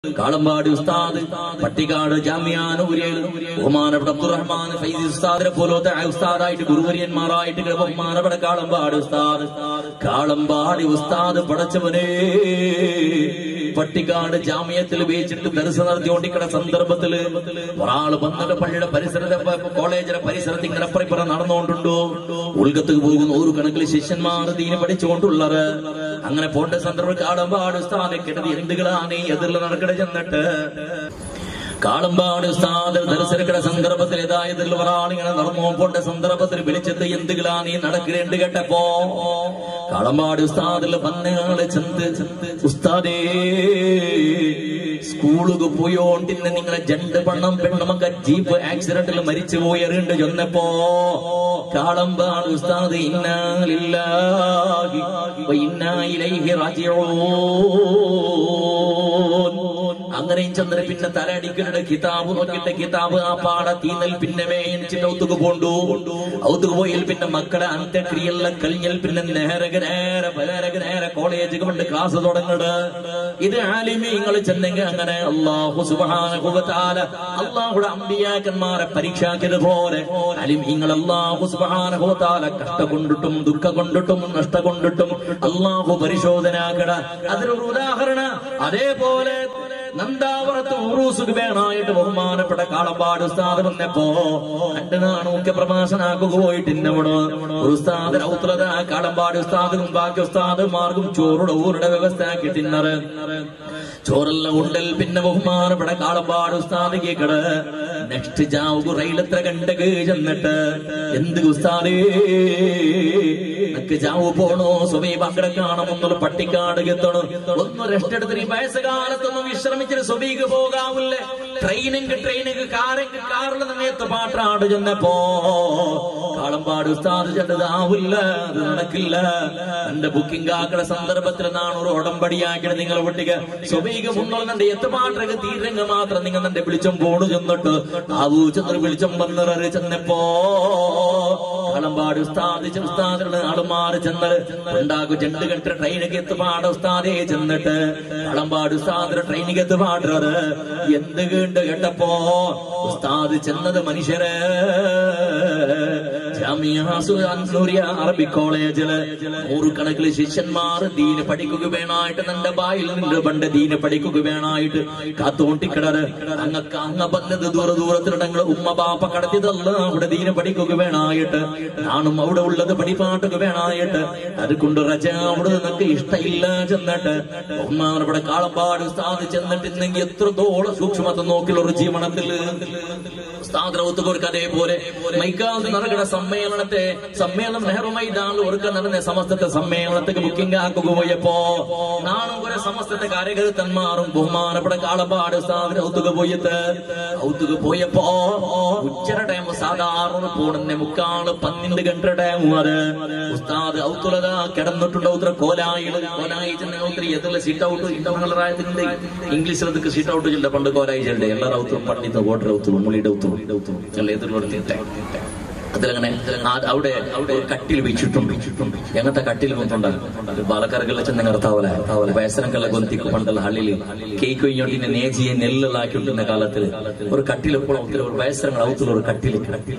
കാളമ്പാടി ഉസ്താദ് പട്ടിക്കാട് ജാമ്യാനൂരിൽ ബഹുമാനപ്പെട്ട അബ്ദുറഹ്മാൻ ഫൈസി ഉസ്താദിനെ പോലത്തെ ഉസ്താദായിട്ട് ഗുരുവര്യന്മാരായിട്ട് ബഹുമാനപ്പെട്ട കാളമ്പാടി ഉസ്താദ് കാളമ്പാടി ഉസ്താദ് പടച്ചവനേ പട്ടിക്കാട് ജാമ്യത്തിൽ ഉപയോഗിച്ചിട്ട് ദർശനം നടത്തിക്കൊണ്ടിരിക്കുന്ന സന്ദർഭത്തില് ഒരാള് വന്നിട്ട് പള്ളിയുടെ പരിസരത്തെ കോളേജിലെ പരിസരത്ത് ഇങ്ങനെ അപ്പുറം നടന്നുകൊണ്ടുണ്ടോ ഉൾഗത്തേക്ക് പോകുന്ന ഒരു കണക്കിൽ ശിഷ്യന്മാർ ദീനെ പഠിച്ചുകൊണ്ടുള്ളത് അങ്ങനെ പോണ്ട സന്ദർഭം കാളമ്പാട് ഉസ്താദെ കിടതി എന്തുകളാണ് ഈ എതിരിൽ നടക്കണ ചെന്നിട്ട് കാളമ്പാട് ഉസ്താദ് ദർശനക്കട സന്ദർഭത്തിൽ ഏതായതിൽ ഒരാളിങ്ങനെ നടന്നു പോണ്ട സന്ദർഭത്തിൽ വിളിച്ചത് എന്തുകളാണ് ഈ നടക്കേണ്ട കേട്ടപ്പോ കാളമ്പാട് ഉസ്താദിൽ വന്നയാളെ ചെന്ന് ഉസ്താദേ സ്കൂളുക്ക് പോയോണ്ടിന്ന് നിങ്ങളെ ജണ്ട് പണ്ണം പെണ്ണമക്ക ജീപ്പ് ആക്സിഡന്റിൽ മരിച്ചു പോയറിണ്ട് ചെന്നപ്പോ കാളമ്പാട് ഉസ്താദ് ഇന്നാലില്ലാഹി വ ഇന്നാ ഇലൈഹി റാജിഊൻ അങ്ങനെയും ചന്ദ്രൻ പിന്നെ തലടിക്കരുടെ കിതാബ് നോക്കിയിട്ട് കിതാബ് ആ പാട തീന്നൽ പിന്നെ മേയിച്ചിട്ട് ഔത്തുക്ക് പോണ്ടു ഔത്തുക്ക് പോയിൽ പിന്നെ മക്കളെ അന്ത്യക്രിയെല്ലാം കഴിഞ്ഞൽ പിന്നെ നേരക നേരെ നേരക നേരെ കോളേജ് കൊണ്ട് ക്ലാസ് തുടങ്ങട് ഇത് ആലിമീങ്ങൾ ചെന്നെങ്കിൽ അങ്ങനെ അള്ളാഹു സുബാനുഭവത്താല അള്ളാഹുടെ അമ്പിയാക്കന്മാരെ പരീക്ഷാക്കിയത് പോലെ അലിമീങ്ങൾ അള്ളാഹു സുബാനുഭവത്താല കഷ്ട കൊണ്ടിട്ടും ദുഃഖ കൊണ്ടിട്ടും നഷ്ട കൊണ്ടിട്ടും അള്ളാഹു പരിശോധനാക്കട അതിനൊരു ഉദാഹരണ അതേപോലെ നന്ദാവറത്ത് ഉറൂസുക്ക് വേണായിട്ട് ബഹുമാനപ്പെട്ട കാളമ്പാട് ഉസ്താദ് വന്നപ്പോ രണ്ട് നാണൂക്കെ പ്രഭാഷണാക്കുക പോയിട്ട് ഇന്നവിടെ ഒരു ഉസ്താദ് ഔത്രത കാളമ്പാട് ഉസ്താദും ബാക്കി ഉസ്താദുമാർക്കും ചോറുടെ ഊരുടെ വ്യവസ്ഥ ആക്കി തിന്നറ് ചോറെല്ലാം ഉണ്ടൽ പിന്നെ ബഹുമാനപ്പെട്ട കാളമ്പാട് ഉസ്താദ് കേക്കട് നെക്സ്റ്റ് ജാവുക റെയിലെത്ര കണ്ടക്ക് ചെന്നിട്ട് എന്ത് ഉസ്താദേ നിനക്ക് ജാവ് പോണോ സുബൈബ് അങ്ങടെ കാണുമെന്നുള്ള പട്ടിക്കാട് എത്തണം ഒന്ന് റെസ്റ്റ് എടുത്തിട്ട് ഈ വയസ്സുകാലത്തൊന്നും വിശ്രമിച്ചിട്ട് സുബൈക്ക് പോകാവില്ലേ ട്രെയിനിങ് ട്രെയിനിങ് കാറിങ് കാറിൽ സമയത്ത് പാട്ടാട് ചെന്നപ്പോ കാളമ്പാട് ഉസ്താദ് ചെന്നത് ആവില്ല അത് നടക്കില്ല എന്റെ ബുക്കിംഗ് ആക്കണ സന്ദർഭത്തിൽ നാണ് ഒരു ഉടമ്പടിയാക്കിയത് നിങ്ങൾ ഒട്ടിക്ക് സുബൈക്ക് മുന്നോട്ട് എത്തുപാട്ടൊക്കെ തീരങ്ങ് മാത്രം നിങ്ങൾ എന്റെ വിളിച്ചം പോണു ചെന്നിട്ട് ആവൂ ചെന്നൊരു വിളിച്ചം വന്നിററി ചെന്നപ്പോ കളമ്പാട് ഉസ്താദ് ഉസ്താദിന്റെ ആളുമാറ് ചെന്നത് ഉണ്ടാകും രണ്ട് കെട്ട് ട്രെയിനിക്ക് എത്തുപാട് ഉസ്താദേ ചെന്നിട്ട് കളമ്പാട് ഉസ്താദിന്റെ ട്രെയിനിക്ക് എത്തുപാടുന്നത് എന്ത് കണ്ട് കേട്ടപ്പോ ഉസ്താദ് ചെന്നത് മനുഷ്യരെ ജാമിയ സുനൂരിയ അറബി കോളേജില് നൂറുകണക്കിൽ ശിഷ്യന്മാർ ദീന് പഠിക്കുക വേണായിട്ട് നിന്റെ ബായിൽ നിന്ന് പണ്ട് ദീന് പഠിക്കുക വേണായിട്ട് കാത്തോണ്ടിക്കിടറ് അങ്ങക്ക് അങ്ങ വന്നത് ദൂര ദൂരത്തിലുണ്ടെങ്കിൽ ഉമ്മ ബാപ്പ കടത്തിയതല്ല അവിടെ ദീന് പഠിക്കുക വേണായിട്ട് നാണും അവിടെ ഉള്ളത് പഠിപ്പാട്ടുക വേണായിട്ട് അതുകൊണ്ട് റജ അവിടെ നിനക്ക് ഇഷ്ടമില്ല ചെന്നിട്ട് ബഹുമാനപ്പെട്ട കാളപ്പാട് സ്ഥാതി ചെന്നിട്ടുണ്ടെങ്കിൽ എത്രത്തോളം സൂക്ഷ്മത നോക്കിയുള്ള ഒരു ജീവനത്തിൽ സ്ഥാദ്രവത്തുകർക്ക് അതേപോലെ മൈക്കാവ് നടക്കുന്ന സമ്മേളനത്തെ സമ്മേളനം നെഹ്റു മൈതാനിൽ ഒരുക്ക നടന്ന സമസ്തത്തെ സമ്മേളനത്തേക്ക് ബുക്കിംഗ് ആക്കുക പോയപ്പോ നാണും കുറെ സമസ്തത്തെ കാര്യകർത്തന്മാരും ബഹുമാനപ്പെട്ട കാളപ്പാട് സ്ഥാദ്രവത്തുക പോയത് ഔത്തുക പോയപ്പോ ഉച്ചര ടൈം സാധാരണ പോണെന്നെ മുക്കാള് പന്നിന്റെ ഗണ്ട ടൈം അത് ഉസ്താദ് ഔത്തുലത കിടന്നിട്ടുണ്ട് ഔത്ര കോലായിൽ കോലായി ചെന്ന ഔത്ര എതിർല സീറ്റ് ഔട്ട് ഇന്റർനാളായതിന്റെ ഇംഗ്ലീഷിൽ ಅದಕ್ಕೆ ಸೀಟ್ ಔಟ್ ಇಲ್ಲ ಪಂಡ ಕೋರಾಯಿ ಜಲ್ಡೆ ಎಲ್ಲರ ಔತು ಪಂಡಿತ ಓಟ್ರ ಔತು ಮುಳಿಡ ಔತು ಎಲ್ಲ എതിർലോട്ട് അതിലങ്ങനെ ആ- അവിടെ അവിടെ ഒരു കട്ടിൽ വെച്ചിട്ടുണ്ട് എങ്ങനത്തെ കട്ടിൽ കൊണ്ടുണ്ടാകും ബാലക്കാർക്കെല്ലാം ചെന്ന് നടത്താവല വയസ്സനക്കെല്ലാം ഗൊന്തിക്ക് പണ്ടല്ല ഹള്ളില് കേക്ക് കഴിഞ്ഞോണ്ടിന്റെ നേജിയെ നെല്ലെല്ലാം ആക്കിക്കൊണ്ടിരുന്ന കാലത്തിൽ ഒരു കട്ടിൽ എപ്പോഴും ഔത്തിൽ ഒരു വയസ്സനങ്ങൾ ഔത്തിൽ ഒരു കട്ടിൽ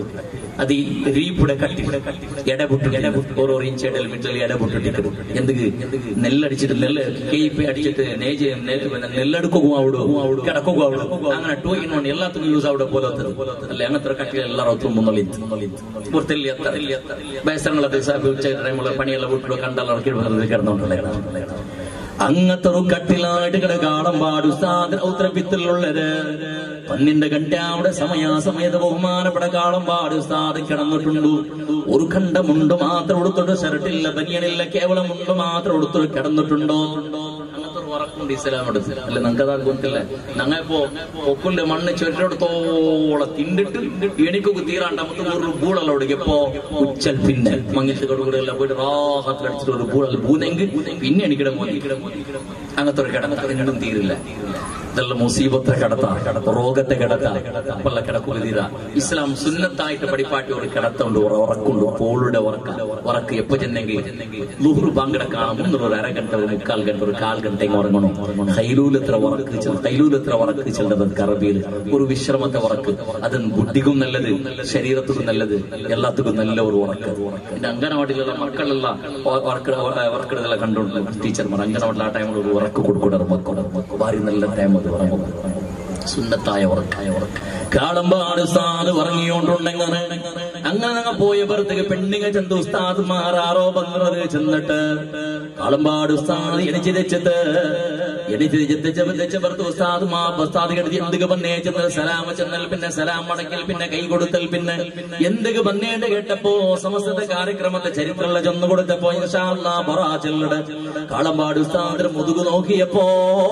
അത് ഈ റീപ്പുടെ കട്ടിൽ ഇടപെട്ടു ഇടപെട്ടു ഓരോ ഇഞ്ച് ഇടൽ മിറ്റൽ ഇടപെട്ടിട്ട് എന്തുക്ക് നെല്ലടിച്ചിട്ട് നെല്ല് കേപ്പ് അടിച്ചിട്ട് നേജി നെല്ലെടുക്കും അവിടെ കിടക്കും അവിടെ അങ്ങനെ ടൂ ഇൻ വൺ എല്ലാത്തിനും യൂസ് അവിടെ പോലെ അല്ലെ അങ്ങനത്തെ കട്ടിൽ എല്ലാവരും മുന്നോട്ട് പുറത്തില്ല വയസ്സങ്ങളൊക്കെ ഉച്ച ടൈമുള്ള പണിയെല്ലാം വീട്ടിൽ കണ്ടെല്ലാം കിടന്നുകൊണ്ടുള്ള അങ്ങനത്തെ ഒരു കട്ടിലായിട്ട് കിടക്കാളം പാടുസ്താദ് ഔത്രപിത്തിലുള്ളത് പന്നിന്റെ ഗണ്ട അവിടെ സമയാസമയത്ത് ബഹുമാനപ്പെട്ട കാളം പാടുസ്താദ് കിടന്നിട്ടുണ്ട് ഒരു ഖണ്ഡമുണ്ട് മാത്രം എടുത്തിട്ട് ഷർട്ടില്ല ബനിയനില്ല കേവലം മുണ്ട് മാത്രം എടുത്തിട്ട് കിടന്നിട്ടുണ്ടോ അങ്ങനത്തെ ഒരു ഉറക്കുണ്ട് ഇസ്ലാം എടുത്ത് അല്ല നമുക്കത് അത് ഗൊത്തില്ല ഞങ്ങളിപ്പോ പൊക്കുന്റെ മണ്ണ് ചുരത്തോളം തിണ്ടിട്ട് എണിക്കൊക്കെ തീരാണ്ട് നമുക്ക് ഒരു ബൂളല്ല ഒടുക്കിയപ്പോ ഉച്ചൽ പിന്നെ മങ്ങിട്ട് കൊടുകൂടെല്ലാം പോയിട്ട് റാഹത്തിൽ അടിച്ചിട്ട് ഒരു ബൂളൽ പൂന്നെങ്കിൽ പിന്നെ എണിക്കിട മോദി അങ്ങനത്തെ ഒരു കിടന്ന് രണ്ടും തീരില്ല ഇതെല്ലാം മുസീബത്തെ കിടത്ത രോഗത്തെ കിടത്ത അപ്പല്ല കിടക്കുക ഇസ്ലാം സുന്നത്തായിട്ട് പഠിപ്പാട്ടി ഒരു കിടത്തുണ്ട് ഉറക്കുണ്ട് പോളുടെ ഉറക്ക ഉറക്ക് എപ്പോ ചെന്നെങ്കിൽ ലുഹുർ പങ്കെടുക്കണം മുന്നൂറ് ഒരു അരഗണ്ട ഒരു മുക്കാൽ ഗണ്ട ഒരു കാൽ ഗണ്ട ഉറങ്ങണം കൈലൂലത്ര ഉറക്ക് ചെൽ കൈലൂലത്ര ഉറക്ക് ചെല്ലത് അറബിയിൽ ഒരു വിശ്രമത്തെ ഉറക്ക് അത് ബുദ്ധിക്കും നല്ലത് ശരീരത്തിനും നല്ലത് എല്ലാത്തിനും നല്ല ഒരു ഉറക്ക് എന്റെ അംഗനവാടിയിലുള്ള മക്കളുള്ള ഉറക്കെടുകളെ കണ്ടുകൊണ്ട് ടീച്ചർമാർ അംഗനവാടിയിൽ ആ ടൈമിൽ ഒരു ഉറക്ക് കൊടുക്കൂടാറ് മക്കളുടെ ഭാര്യ നല്ല ടൈം അത് ഉറങ്ങും സുന്നത്തായ ഉറക്കായ ഉറക്ക കാളമ്പാട് ഉസ്താദ് ഉറങ്ങിയോണ്ടുണ്ടെങ്ങനെ അങ്ങനെ അങ്ങ് പോയവർക്ക് പെണ്ണുങ്ങ ചെന്ന് ഉസ്താദ്മാർ ആരോപങ്ങൾ ചെന്നിട്ട് കാളമ്പാട് ഉസ്താദ് എണിച്ച് തെച്ചത് എണിച്ച് തെച്ചവർക്ക് ഉസ്താദ് മാ ഉസ്താദ് കെടുത്തി എന്തൊക്കെ പന്നേ ചെന്ന് സലാമ ചെന്നൽ പിന്നെ സലാം മടക്കൽ പിന്നെ കൈ കൊടുത്തൽ പിന്നെ എന്തൊക്കെ പന്നേണ്ട് കേട്ടപ്പോ സമസ്തത്തെ കാര്യക്രമത്തെ ചരിത്രമുള്ള ചെന്ന് കൊടുത്തപ്പോ ഇൻഷാല്ലാ ബറാ ചെല്ലട് കാളമ്പാട് ഉസ്താദിന് മുതുകു നോക്കിയപ്പോ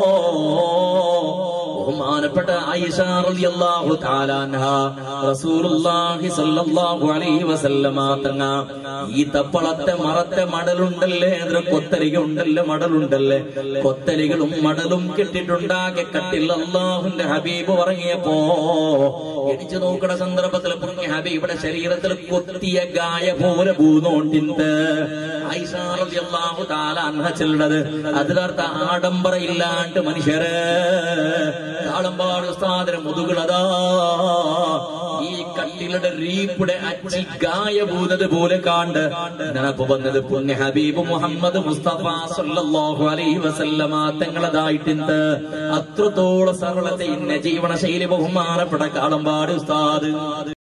ബഹുമാനപ്പെട്ട ആയിഷ റളിയല്ലാഹു തആല അൻഹ റസൂലുള്ളാഹി സ്വല്ലല്ലാഹു അലൈഹി വസല്ലമ തങ്ങ ഈ തപ്പളത്തെ മറത്തെ മടലുണ്ടല്ലേ എത്ര കൊത്തലികളുണ്ടല്ലേ മടലുണ്ടല്ലേ കൊത്തലികളും മടലും കെട്ടിട്ടുണ്ടാകെ കട്ടിൽ അള്ളാഹുന്റെ ഹബീബ് ഉറങ്ങിയപ്പോ എണിച്ചു നോക്കണ സന്ദർഭത്തിൽ പുണ്യ ഹബീബിയുടെ ശരീരത്തിൽ കൊത്തിയ ഗായ പോലെ ഭൂനോണ്ടിന്ത് ആയിഷ റളിയല്ലാഹു തആല അൻഹ ചെല്ലണത് അതിനർത്ഥ ആഡംബരയില്ലാണ്ട് മനുഷ്യര് കാളമ്പാട് ഉസ്താദിന് മുതുകളതാ ഈ കട്ടിലുടെ റീപ്പിടെ അച്ചി ഗായഭൂതത് പോലെ കാണ്ട് നിനപ്പ് വന്നത് പുണ്യ ഹബീബ് മുഹമ്മദ് മുസ്തഫ സല്ലല്ലാഹു അലൈഹി വസല്ലമ തങ്ങളതായിട്ടുണ്ട് അത്രത്തോളം സരളത്തെ ഇന്ന ജീവന ശൈലി ബഹുമാനപ്പെട്ട കാളമ്പാട് ഉസ്താദ്